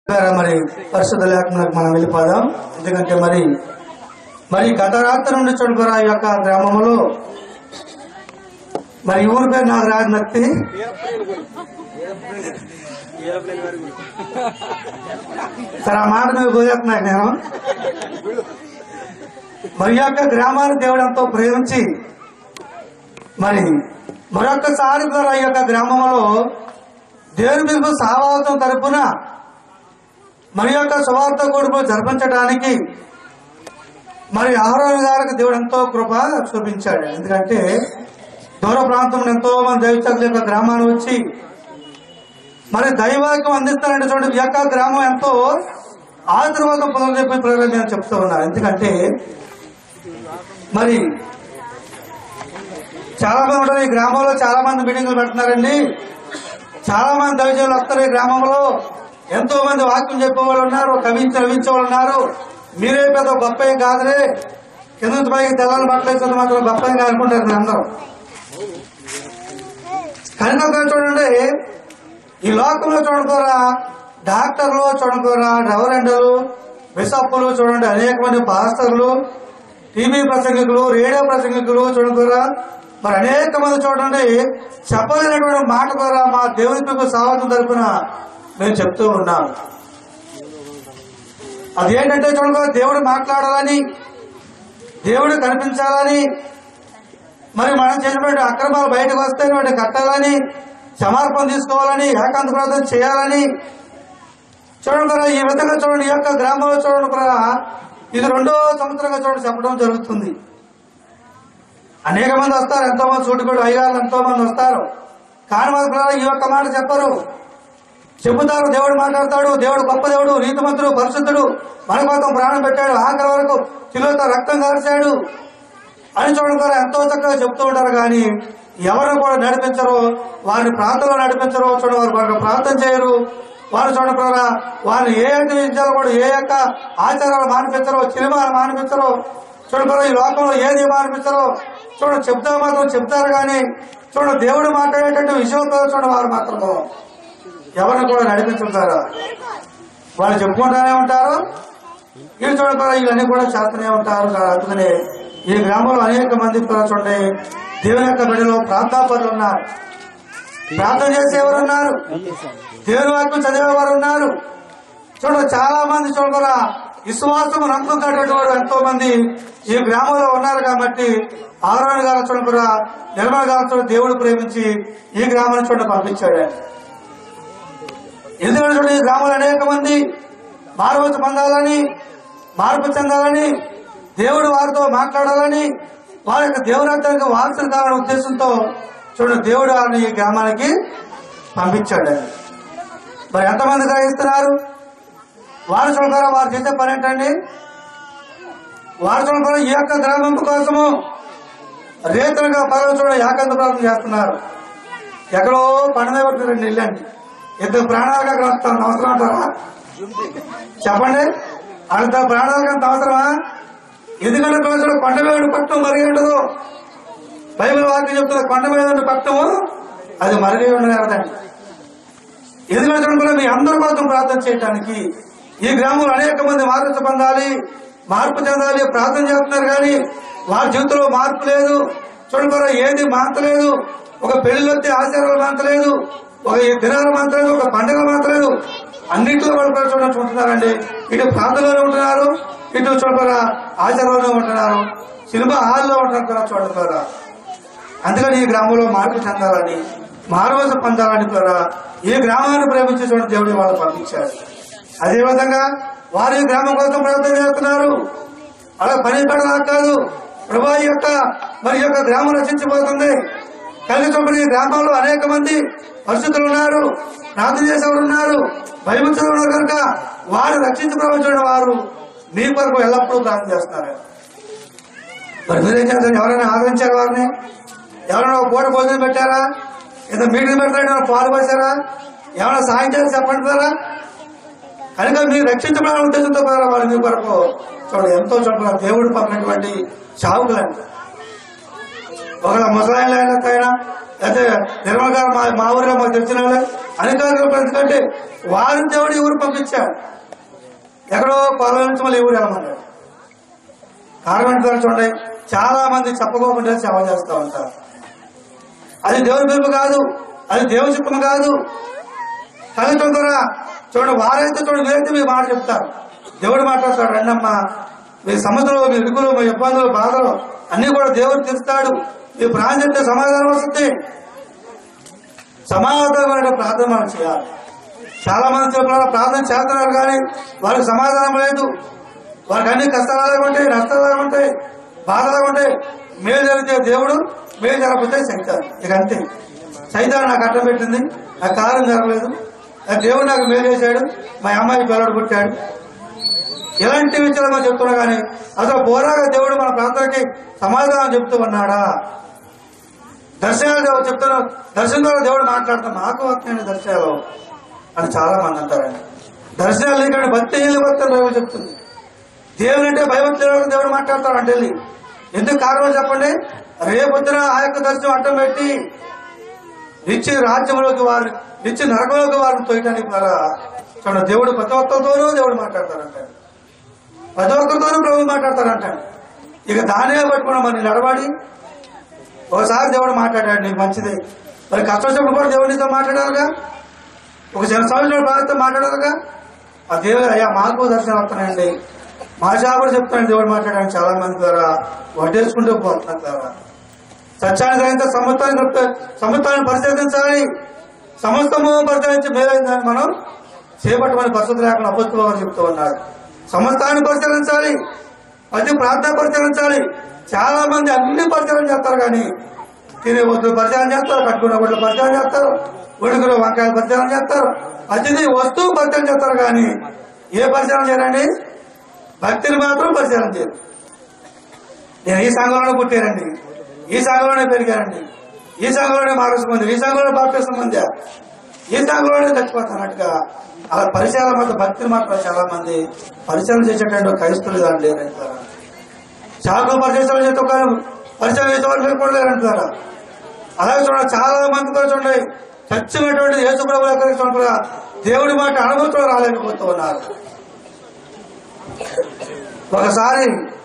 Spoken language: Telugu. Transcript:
ద్వారా మరి పరిశుద్ధ లేఖనాలకు మనం వెళ్ళిపోదాం ఎందుకంటే మరి మరి గత రాత్రి నుండి చూడబోరా ఈ యొక్క గ్రామంలో మరి ఈ ఊరి పేరు నాకు రాదు నత్తి సరే ఆ మాట మీద కుదిరేస్తున్నాను నేను మరి ఈ యొక్క గ్రామాన్ని దేవుడు ఎంతో ప్రేమించి మరి మరొకసారి ద్వారా ఈ యొక్క గ్రామంలో దేవుని పిలుపు సావాసం తరపున మరి యొక్క సువార్త కొడుకు జరిపించడానికి మరి ఆహ్వాన గారికి దేవుడు ఎంతో కృప చూపించాడు ఎందుకంటే దూర ప్రాంతంలో ఎంతో మంది దైవచకుల యొక్క గ్రామాన్ని వచ్చి మరి దైవాక్యం అందిస్తారంటే చూడండి ఈ యొక్క గ్రామం ఎంతో ఆశీర్వాదం పొందని చెప్పి ప్రజలు నేను చెప్తూ ఉన్నాను ఎందుకంటే మరి చాలా మంది ఉంటారు ఈ గ్రామంలో చాలా మంది మీటింగ్లు పెడుతున్నారండి చాలా మంది దైవజనులు వస్తారు ఈ గ్రామంలో ఎంతో మంది వాక్యం చెప్పేవాళ్ళు ఉన్నారు కవించి నవ్వించే వాళ్ళు ఉన్నారు మీరే పెద్ద గొప్ప ఏం కాదురే కింద నుంచి పైకి తెల్లని బట్టలు వేసేది మాత్రం గొప్ప ఏం అనుకుంటారు మీరు అందరూ కనుక చూడండి ఈ లోకంలో చూడకోరా డాక్టర్లు చూడకోరా రెవరెండలు బిషప్పులు చూడండి అనేక మంది పాస్టర్లు టీవీ ప్రసంగికులు రేడియో ప్రసంగికులు చూడకోరా మరి అనేక మంది చూడండి చెప్పలేనటువంటి మాట ద్వారా మా దేవుని పిలుపు సావతం తరపున మేము చెప్తూ ఉన్నాం అదేంటంటే చూడకో దేవుడు మాట్లాడాలని దేవుడు కనిపించాలని మరి మనం చేసినటువంటి అక్రమాలు బయటకు వస్తే వాటిని కట్టాలని క్షమార్పణ తీసుకోవాలని ఏకాంత ప్రార్థన చేయాలని చూడండి కదా ఈ విధంగా చూడండి ఈ యొక్క గ్రామంలో చూడండి కూడా ఇది రెండో సంవత్సరంగా చూడండి చెప్పడం జరుగుతుంది అనేక మంది వస్తారు ఎంతో మంది సూటికోడు అయ్యారు ఎంతో మంది వస్తారు కానీ మన పిల్లలు ఈ యొక్క మాట చెప్పరు చెబుతారు దేవుడు మాట్లాడతాడు దేవుడు గొప్ప దేవుడు నీతిమంతుడు పరిశుద్ధుడు మన కోసం ప్రాణం పెట్టాడు ఆఖరి వరకు చిలువతో రక్తం కాల్చాడు అని చూడకుండా ఎంతో చక్కగా చెప్తూ ఉంటారు కానీ ఎవరు కూడా నడిపించరు వారిని ప్రాంతంలో నడిపించరు చూడ వారు వారికి ప్రార్థన చేయరు వారు చూడకుండా వారిని ఏ యొక్క విషయాలు కూడా ఏ యొక్క ఆచారాలు మానిపించరు సినిమాలు మానిపించరు చూడకుండా ఈ లోకంలో ఏది మానిపించరు చూడ చెప్తా మాత్రం చెప్తారు కానీ చూడ దేవుడు మాట్లాడేటట్టు విషయంతో చూడ వారు మాత్రము ఎవరిని కూడా నడిపించుంటారు వాళ్ళు చెప్పుకుంటానే ఉంటారు వీళ్ళు చూడకుండా ఇవన్నీ కూడా చేస్తూనే ఉంటారు అందుకనే ఈ గ్రామంలో అనేక మంది కూడా చూడండి దేవుని యొక్క బిడ్డలో ప్రాంతాపరులు ఉన్నారు ప్రార్థన చేసేవారు ఉన్నారు దేవుని వాక్యం చదివేవారు ఉన్నారు చూడండి చాలా మంది చూడకుండా విశ్వాసం నమ్ముకున్నటువంటి వారు ఎంతో మంది ఈ గ్రామంలో ఉన్నారు కాబట్టి ఆరోగ్య గారు చూడకుండా నిర్మల గారు చూడ దేవుడు ప్రేమించి ఈ గ్రామాన్ని చూడ పంపించాడు ఆయన. ఎందుకంటే చూడండి ఈ గ్రామంలో అనేక మంది మానవత పొందాలని మార్పు చెందాలని దేవుడు వారితో మాట్లాడాలని వారి యొక్క దేవునార్థానికి వారసులు కావాలనే ఉద్దేశంతో చూడండి దేవుడు వారిని ఈ గ్రామానికి పంపించాడు ఆయన. మరి ఎంతమంది గ్రహిస్తున్నారు వారు చూడగారా వారు చేసే పని ఏంటండి వారు చూడగారా ఈ యొక్క గ్రామం కోసము రేతులుగా పదవి చూడ ఏకాంత ప్రార్థన చేస్తున్నారు ఎక్కడో పండుగ కొట్టినారండి వెళ్ళండి ఇద్దరు ప్రాణాలుగా అక్కడ వస్తాను అవసరం అంటారా చెప్పండి అంత ప్రాణాలకు అంత అవసరమా ఎందుకంటే ప్రజలు కొండ మీద పట్టణం మరిగి ఉండదు బైబిల్ వాక్యం చెప్తున్న కొండ మీద ఉన్న పట్టణము అది మరిగి ఉండదు కదండి ఎందుకంటే చూడండి మీ అందరి కోసం ప్రార్థన చేయడానికి ఈ గ్రామంలో అనేక మంది మార్పు పొందాలి మార్పు చెందాలి ప్రార్థన చేస్తున్నారు కానీ వారి జీవితంలో మార్పు లేదు చూడండి ఏది మాంతలేదు ఒక పెళ్లి వస్తే ఆచారాలు మాంతలేదు ఒక దినాలు మాంతలేదు ఒక పండుగ మాంతలేదు అన్నింటిలో వాళ్ళు కూడా చూడండి ఉంటున్నారండి ఇటు ప్రాంతంలోనే ఉంటున్నారు ఇటు చూడకరా ఆచారంలోనే ఉంటున్నారు సినిమా హాల్లో ఉంటున్నారు కూడా చూడకరా అందుకని ఈ గ్రామంలో మార్పు చెందాలని మానవత పొందాలని కూడా ఈ గ్రామాన్ని ప్రేమించి చూడండి దేవుడి వాళ్ళు పంపించారు అదేవిధంగా వారు ఈ గ్రామం కోసం ప్రయత్నం చేస్తున్నారు అలా పని పడలా కాదు ప్రభా ఈ యొక్క మరి ఈ యొక్క గ్రామం రక్షించబోతుంది కలిసి చూపని ఈ గ్రామంలో అనేక మంది పరిస్థితులు ఉన్నారు ప్రార్థన చేసేవారు ఉన్నారు భయమించడం ఉన్నారు కనుక వారు రక్షించబోతున్న వారు మీ కొరకు ఎల్లప్పుడూ ప్రార్థన చేస్తున్నారు మరి మీరేం చేస్తారు ఎవరైనా ఆదరించారు వారిని ఎవరైనా ఒక పూట భోజనం పెట్టారా ఏదో మీటింగ్ పెడతారా పాలు పోసారా ఏమైనా సాయం చేసి చెప్పండి కదా కనుక మీరు రక్షించబడాలని ఉద్దేశంతో కూడా వాళ్ళు మీ కొరకు చూడండి ఎంతో చోట్ల దేవుడు పంపినటువంటి చావుకులండి ఒక ముసలాయన అయినా లేకపోతే నిర్మల్ గారు మా మా ఊరిలో మాకు తెలిసిన వాళ్ళే అధికారులు ఎందుకంటే వారిని దేవుడు ఈ ఊరు పంపించాడు ఎక్కడో పొలం నుంచి మళ్ళీ ఈ ఊరు వెళ్ళమన్నాడు కారణం ద్వారా చూడండి చాలా మంది చెప్పకోకుండా సేవ చేస్తూ ఉంటారు అది దేవుని పిలుపు కాదు అది దేవుని చిత్తం కాదు కలగటం ద్వారా చూడండి వారైతే చూడండి మీరైతే మీ మాట చెప్తారు దేవుడు మాట్లాడతాడు రండమ్మా మీ సమస్యలు మీ ఇరుకులు మీ ఇబ్బందులు బాధలు అన్ని కూడా దేవుడు తీరుస్తాడు మీ ప్రాణం చెప్తే సమాధానం వస్తుంది సమాధానమైన ప్రార్థన మనం చేయాలి చాలా మంది చెప్పిన ప్రార్థన చేస్తున్నారు కానీ వారికి సమాధానం లేదు వారికి అన్ని కష్టాలు ఉంటాయి నష్టాలు ఉంటాయి బాధలు ఉంటాయి మేలు జరిగితే దేవుడు మేలు జరగకపోతే సైతాన్ ఇక అంతే సైతాన్ నాకు అడ్డం పెట్టింది నాకు కారం జరగలేదు ఆ దేవుడు నాకు మేలు చేశాడు మా అమ్మాయి పిల్లడు పుట్టాడు ఇలాంటి విషయాలు మనం చెప్తున్నా కానీ అసలు పోరాగా దేవుడు మన ప్రాంతానికి సమాధానం చెప్తూ ఉన్నాడా దర్శనాలు దేవుడు చెప్తున్నారు దర్శనం ద్వారా దేవుడు మాట్లాడతాం మాకు వస్తున్నాయి దర్శనాలు అని చాలా మంది అంటారండి దర్శనాలు లేకుండా భక్తి హీలు భక్తులు బైబిల్ చెప్తుంది దేవుడు అంటే భయభక్తి లేని దేవుడు మాట్లాడతాడు అంటే వెళ్ళి ఎందుకు కారణం చెప్పండి రేపొద్దున ఆ యొక్క దర్శనం అడ్డం పెట్టి నిత్య రాజ్యంలోకి వారు నిత్య నరకంలోకి వారిని తోయటానికి ద్వారా చూడండి దేవుడు ప్రతి ఒక్కరితోనూ దేవుడు మాట్లాడతారంటాడు ప్రతి ఒక్కరితోనూ ప్రభు మాట్లాడతారంటాడు ఇక దానే పట్టుకున్నాం మరి నడవాడి ఒకసారి దేవుడు మాట్లాడాడు నీకు మంచిది మరి కష్టం వచ్చినప్పుడు కూడా దేవుడు నీతో మాట్లాడాలిగా ఒక చిన్న సంవత్సరాల బాధతో మాట్లాడాలిగా ఆ దేవుడు అయ్యా మాకు దర్శనం వస్తున్నాయండి మా షా కూడా చెప్తాను దేవుడు మాట్లాడాను చాలా మంది ద్వారా వడ్డేసుకుంటూ పోతున్నారు ద్వారా సత్యానికి అయితే సమత్వాన్ని చెప్తా సమత్వాన్ని పరిశీలించాలి సమస్తము పరిశీలించి మేలైందని మనం చేపట్టమని పరిస్థితి లేకుండా అబద్ధం వారు చెప్తూ ఉన్నారు సమస్తాన్ని పరిశీలించాలి ప్రతి ప్రాంతం పరిశీలించాలి చాలా మంది అన్ని పరిశీలన చేస్తారు కానీ తినే వస్తువులు పరిచయం చేస్తారు కట్టుకున్న గుడ్లు పరిచయం చేస్తారు ఉడుకులు వంకాయలు పరిచయం చేస్తారు ప్రతిదీ వస్తువు పరిచయం చేస్తారు కానీ ఏ పరిచయం చేయరండి భక్తిని మాత్రం పరిచయం చేయరు నేను ఈ సంఘంలోనే పుట్టానండి ఈ సంఘంలోనే పెరిగానండి ఈ సంఘంలోనే మార్గం పొంది ఈ సంఘంలోనే బాప్తిసం పొందా ఈ సంఘంలోనే చచ్చిపోతానట్టుగా అలా పరిచయాల మధ్య భక్తిని మాత్రం చాలా మంది పరిచయం చేసేటువంటి క్రైస్తువులు దాని లేరంటారా చాలా పరిచయం చేస్తే ఒక పరిచయం చేసే వాళ్ళు కూడా లేరంటారా అలాగే చూడండి చాలా మందితో చూడండి సత్యమైనటువంటి యేసు ప్రభు దగ్గరికి చూడగా దేవుడి మాట అనుభూతిలో రాలేకపోతూ ఉన్నారు ఒకసారి